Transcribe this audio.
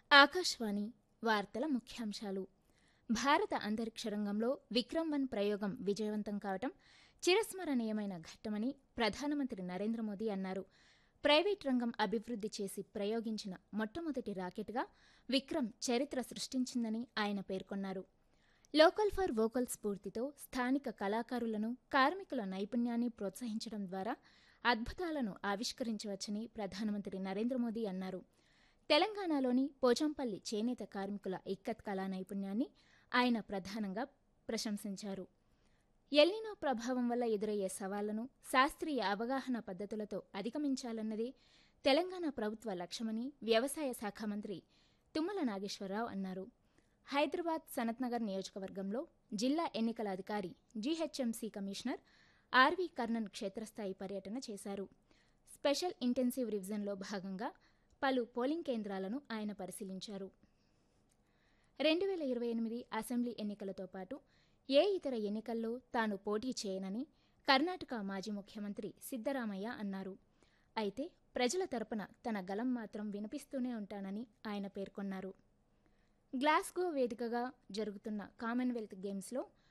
ఆకాశవాణి వార్తల ముఖ్యాంశాలు భారత అంతరిక్ష రంగంలో విక్రమ్ వన్ ప్రయోగం విజయవంతం కావటం చిరస్మరణీయమైన ఘట్టమని ప్రధానమంత్రి నరేంద్ర మోదీ అన్నారు ప్రైవేట్ రంగం అభివృద్ధి చేసి ప్రయోగించిన మొట్టమొదటి రాకెట్గా విక్రమ్ చరిత్ర సృష్టించిందని ఆయన పేర్కొన్నారు లోకల్ ఫర్ వోకల్ స్ఫూర్తితో స్థానిక కళాకారులను కార్మికుల నైపుణ్యాన్ని ప్రోత్సహించడం ద్వారా అద్భుతాలను ఆవిష్కరించవచ్చని ప్రధానమంత్రి నరేంద్ర మోదీ అన్నారు తెలంగాణలోని పోచంపల్లి చేనేత కార్మికుల ఇక్కత్ కళా నైపుణ్యాన్ని ఆయన ప్రధానంగా ప్రశంసించారు ఎల్నినో ప్రభావం వల్ల ఎదురయ్యే సవాళ్లను శాస్త్రీయ అవగాహన పద్ధతులతో అధిగమించాలన్నదే తెలంగాణ ప్రభుత్వ లక్ష్యమని వ్యవసాయ శాఖ మంత్రి తుమ్మల నాగేశ్వరరావు అన్నారు హైదరాబాద్ సనత్నగర్ నియోజకవర్గంలో జిల్లా ఎన్నికల అధికారి జీహెచ్ఎంసీ కమిషనర్ ఆర్వీ కర్ణన్ క్షేత్రస్థాయి పర్యటన చేశారు స్పెషల్ ఇంటెన్సివ్ రివిజన్లో భాగంగా పలు పోలింగ్ కేంద్రాలను ఆయన పరిశీలించారు రెండు వేల ఇరవై ఎనిమిది అసెంబ్లీ ఎన్నికలతో పాటు ఏ ఇతర ఎన్నికల్లో తాను పోటీ చేయనని కర్ణాటక మాజీ ముఖ్యమంత్రి సిద్దరామయ్య అన్నారు అయితే ప్రజల తరపున తన గలం మాత్రం వినిపిస్తూనే ఉంటానని ఆయన పేర్కొన్నారు గ్లాస్గో వేదికగా జరుగుతున్న కామన్వెల్త్ గేమ్స్లో